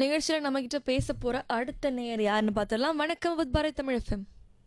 நிகழ்ச்சியில் நம்ம கிட்ட பேச போற அடுத்த நேயர் யாருன்னு பார்த்துடலாம் வணக்கம் வித் பாரத் தமிழ் எஃப்எம்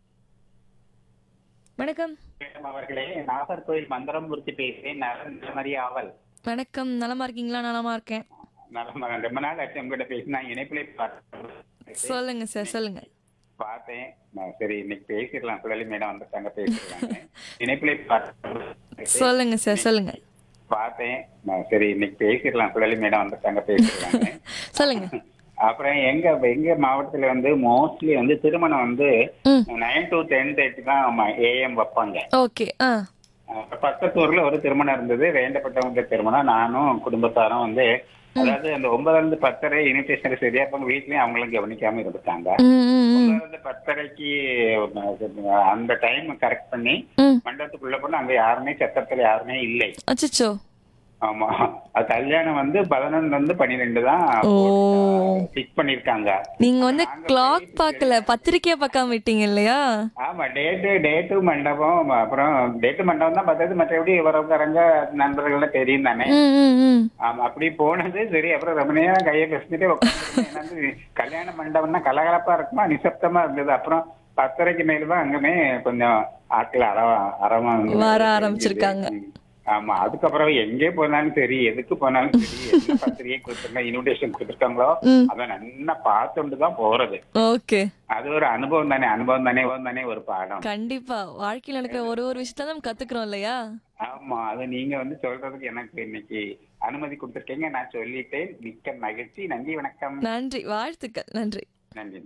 வணக்கம் மேடம் அவர்களே நாகர்கோவில் மந்திரமூர்த்தி பேசுறேன் நலன் மாதிரி ஆவல் வணக்கம் நலமா இருக்கீங்களா நலமா இருக்கேன் நலமா ரொம்ப நாள் ஆச்சு உங்ககிட்ட பேசி நான் இணைப்பிலே பார்த்தேன் சொல்லுங்க சார் சொல்லுங்க பார்த்தேன் நான் சரி இன்னைக்கு பேசிடலாம் சுழலி மேடம் வந்துட்டாங்க பேசிடுறாங்க இணைப்பிலே பார்த்தேன் சொல்லுங்க சார் சொல்லுங்க பார்த்தேன் நான் சரி இன்னைக்கு பேசிடலாம் சுழலி மேடம் வந்துட்டாங்க பேசிடுறாங்க சொல்லுங்க அப்புறம் எங்க எங்க மாவட்டத்துல வந்து மோஸ்ட்லி வந்து திருமணம் வந்து ம் நைன் டு டென் தேர்ட்டி தான் ஏஎம் வைப்பாங்க ஓகே ஆ அஹ் பக்கத்து ஊர்ல ஒரு திருமணம் இருந்தது வேண்டப்பட்டவங்க திருமணம் நானும் குடும்பத்தாரும் வந்து அதாவது அந்த ஒன்பதுல இருந்து பத்தரை இன்விடேஷன் சரியா இருப்பாங்க வீட்லயும் அவங்களும் கவனிக்காம இருந்துட்டாங்க ம் ம் ம் ஒன்பதுல இருந்து பத்தரைக்கு அஹ், அந்த டைம் கரெக்ட் பண்ணி ம் மண்டபத்துக்குள்ள போனா அங்க யாருமே சத்திரத்துல யாருமே இல்லை அச்சச்சோ ஆமா அது கல்யாணம் வந்து பதினொன்னுல இருந்து பன்னிரெண்டு தான் ஓ ஃபிக்ஸ் பண்ணிருக்காங்க நீங்க வந்து கிளாக் பார்க்கல பத்திரிக்கையா பார்க்காம விட்டீங்க இல்லையா ஆமா டேட்டு டேட்டு மண்டபம் அப்புறம் டேட்டு மண்டபம் தான் பார்த்தது மற்றபடி உறவுக்காரங்க நண்பர்கள்லாம் தெரியும் தானே ம் ம் ம் ஆமா அப்படி போனது சரி அப்புறம் ரொம்ப நேரம் கையை பேசிட்டு உட்காந்து கல்யாண மண்டபம்னா கலகலப்பா இருக்குமா நிசப்தமா இருந்தது அப்புறம் பத்தரைக்கு மேல தான் அங்கமே கொஞ்சம் ஆட்கள் அற அறமா வர ஆரம்பிச்சிருக்காங்க. ஆமா அதுக்கப்புறம் எங்கே போனாலும் சரி எதுக்கு போனாலும் சரி என்ன பத்திரிகை கொடுத்துருங்க இன்விடேஷன் கொடுத்துருக்காங்களோ ம். அதை நல்லா பார்த்துட்டு தான் போறது ஓகே அது ஒரு அனுபவம் தானே அனுபவம் தானே அனுபவம் தானே ஒரு பாடம் கண்டிப்பா வாழ்க்கையில் நடக்கிற ஒரு ஒரு விஷயத்த நம்ம கத்துக்கிறோம் இல்லையா ஆமா அது நீங்க வந்து சொல்றதுக்கு எனக்கு இன்னைக்கு அனுமதி கொடுத்துருக்கீங்க நான் சொல்லிட்டேன் மிக்க மகிழ்ச்சி நன்றி வணக்கம் நன்றி வாழ்த்துக்கள் நன்றி நன்றி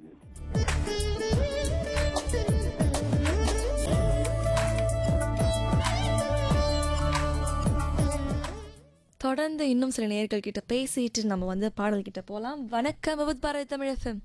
தொடர்ந்து இன்னும் சில நேயர்கள் கிட்ட பேசிட்டு நம்ம வந்து பாடல் கிட்ட போலாம் வணக்கம் விபத் பாரத் தமிழ் எஃப்எம்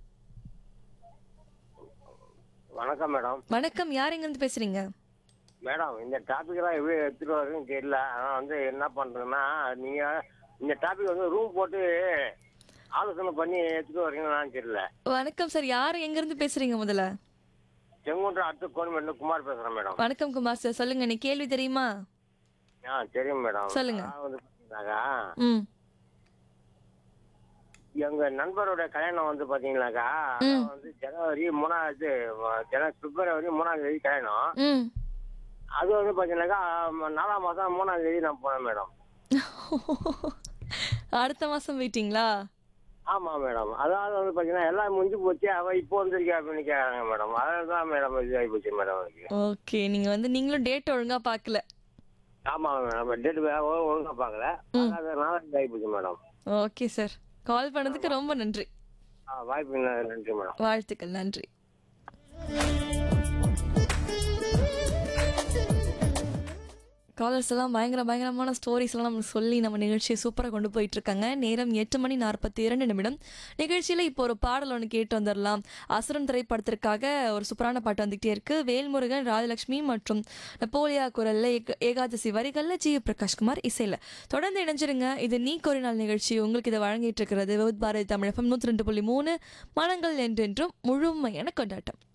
வணக்கம் மேடம் வணக்கம் யார் எங்க இருந்து பேசுறீங்க மேடம் இந்த டாபிக் எல்லாம் எப்படி எடுத்துட்டு வரதுன்னு தெரியல ஆனா வந்து என்ன பண்றதுன்னா நீங்க இந்த டாபிக் வந்து ரூம் போட்டு ஆலோசனை பண்ணி எடுத்துட்டு வரீங்களான்னு தெரியல வணக்கம் சார் யார் எங்க இருந்து பேசுறீங்க முதல்ல செங்குன்றம் அடுத்த கோயம்பேடு குமார் பேசுறேன் மேடம் வணக்கம் குமார் சார் சொல்லுங்க நீ கேள்வி தெரியுமா ஆ தெரியும் மேடம் சொல்லுங்க. நான் வந்து பாத்தீங்கன்னாக்கா ம் எங்க நண்பரோட கல்யாணம் வந்து பாத்தீங்கன்னாக்கா அதான் வந்து ஜனவரி மூணாவது ஜன பிப்ரவரி மூணாவது தேதி கல்யாணம் ம் அது வந்து பாத்தீங்கன்னாக்கா நாலாம் மாசம் மூணாவது தேதி நான் போனேன் மேடம் அடுத்த மாசம் மீட்டிங்களா ஆமா மேடம் அதாவது வந்து பாத்தீங்கன்னா எல்லாம் முடிஞ்சு போச்சு அவ இப்போ வந்திருக்கா அப்படின்னு கேக்குறாங்க மேடம் அதனால தான் மேடம் இது ஆகி போச்சு மேடம் எனக்கு ஓகே நீங்க வந்து நீங்களும் டேட் ஒழுங்கா பார்க்கல ஆமா மேடம் டேட் ஒழுங்கா பாக்கல அதனால இது ஆகி போச்சு மேடம் ஓகே சார் கால் பண்ணதுக்கு ரொம்ப நன்றி ஆ, வாய்ப்பு நன்றி மேடம் வாழ்த்துக்கள் நன்றி காலர்ஸ் எல்லாம் பயங்கர பயங்கரமான ஸ்டோரிஸ் எல்லாம் நமக்கு சொல்லி நம்ம நிகழ்ச்சியை சூப்பராக கொண்டு போயிட்டு இருக்காங்க நேரம் எட்டு மணி நாற்பத்தி இரண்டு நிமிடம் நிகழ்ச்சியில் இப்போ ஒரு பாடல் ஒன்று கேட்டு வந்துடலாம் அசுரன் திரைப்படத்திற்காக ஒரு சூப்பரான பாட்டு வந்துகிட்டே இருக்கு வேல்முருகன் ராஜலட்சுமி மற்றும் நெப்போலியா குரல்ல ஏக- ஏகாதசி வரிகளில் ஜி பிரகாஷ்குமார் இசையில் தொடர்ந்து இணைஞ்சிருங்க இது நீ நாள் நிகழ்ச்சி உங்களுக்கு இதை வழங்கிட்டு இருக்கிறது விவத் பாரதி தமிழகம் நூற்றி ரெண்டு புள்ளி மூணு மனங்கள் என்றென்றும் முழுமையான கொண்டாட்டம்